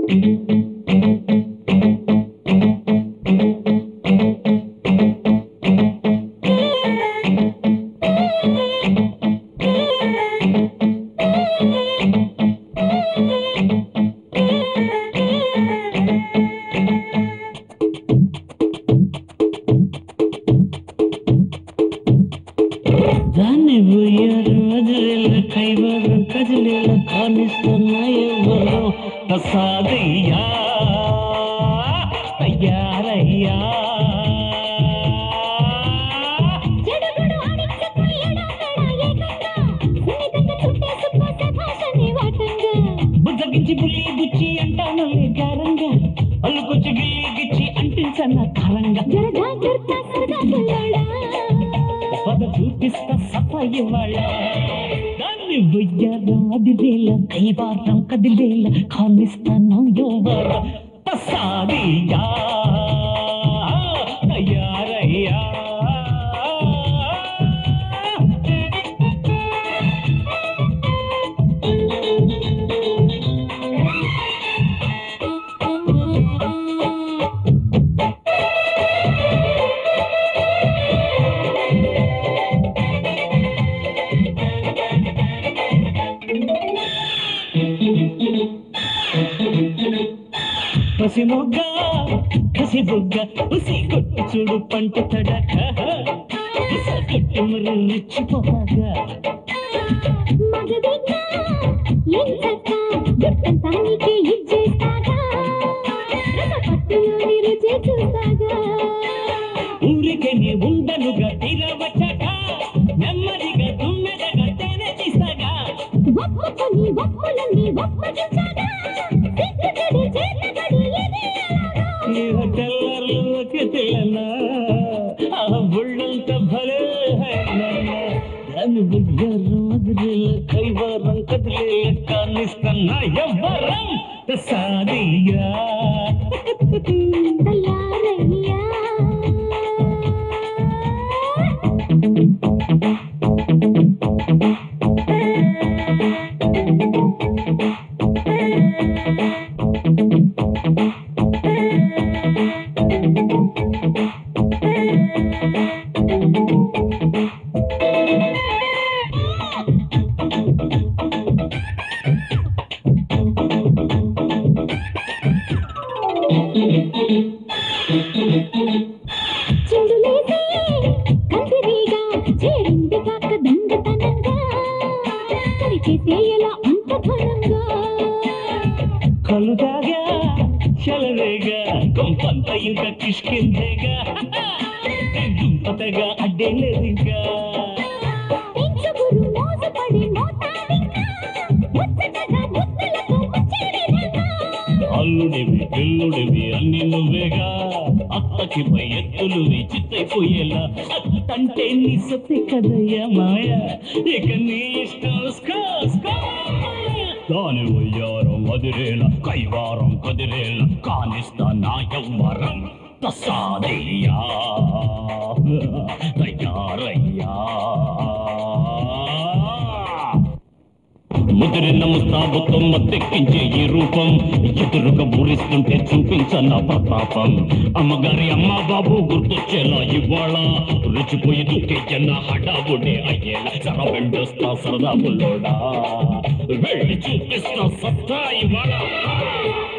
దాన్ని పోయారు వదిలేల కైవారు కదిలేల కానిస్తున్నాయెవరో ప్రసాదయ్యా అయ్యారయ్యా జడగొడు ఆడించకు ఎడాపెడా ఏకంగా సున్నితంగా చుట్టేసుకోసే భాషని వాటంగా బుద్ధగిచ్చి బుల్లి బుచ్చి అంటాను గారంగా అల్లుకొచ్చి గిల్లి గిచ్చి అంటించన్న కారంగా జర జాగ్రత్త సరదా పిల్లోడా పద చూపిస్తా సఫ ఇవాళ దాన్ని బుయ్యారం అదిలేల కైవారం కదిలేల కానిస్తాను యువర ప్రసాదియా అయ్యారయ్యా పసి మొగ్గ కసి బుగ్గ ఉసి కొట్టు చూడు పంట తడక ఉసి కొట్టి మరి రెచ్చిపోతాగా మగదిగా ఎంచక్క జుట్టంతా నీకే ఇచ్చేస్తాగా రసపట్టులోని రుచి చూస్తాగా ఊరికే నీ ఉండనుగా తీరవచ్చక నెమ్మదిగా తుమ్మెదగా తేనె తీస్తాగా ఒప్పుకొని ఒప్పులన్నీ ఒప్పగించాగా సిగ్గుపడి చేతబడి ఇది ఎలాగా? ఈ తెల్లర్లు ఒక తెల్లనా ఆ బుళ్ళంత భలే హైలన్నా దాని బుగ్గరం అదిరేల కైవారం కదిలేల కానిస్తన్నా ఎవ్వరం సాదియా తయారయ్యా చెడులేసి కందిరీగా చేరింది కాక దొంగతనంగా కరిచేసే ఎలా అంత ఘనంగా కలుదాగా చెలరేగా కొంపంత ఇంకా కిష్కిందేగా దుంపతగా అడ్డే లేదు ఇంకా పెంచుగురు మోసపడి మోతాదింకా ముచ్చటగా ముద్దులతో ముచ్చేడిదంగా అల్లుడివి పిల్లుడివి అన్ని నువ్వేగా అత్తకి పై ఎత్తులు చిత్తైపోయేలా అత్తంటే నీ సత్తి కదయ్యా మాయ ఇక నీ ఇష్టం స్కో, స్కో. దాని వయ్యారం అదిరేల కైవారం కదిరేల కానిస్తా నా యవ్వరం ప్రసాదయ్యా తయారయ్యా ముదిరిన ముస్తాబుతో మత్తెక్కించే ఈ రూపం ఎదురుగా ఊరిస్తుంటే చూపించన్న ప్రతాపం అమ్మగారి అమ్మ బాబు గుర్తొచ్చేలా ఇవాళ రుచిపోయి దుఃఖించన్న హడాబుడే అయ్యేలా సర వెండొస్తా సరదా బుల్లోడా వెళ్ళి చూపిస్తా సత్తా ఇవాళ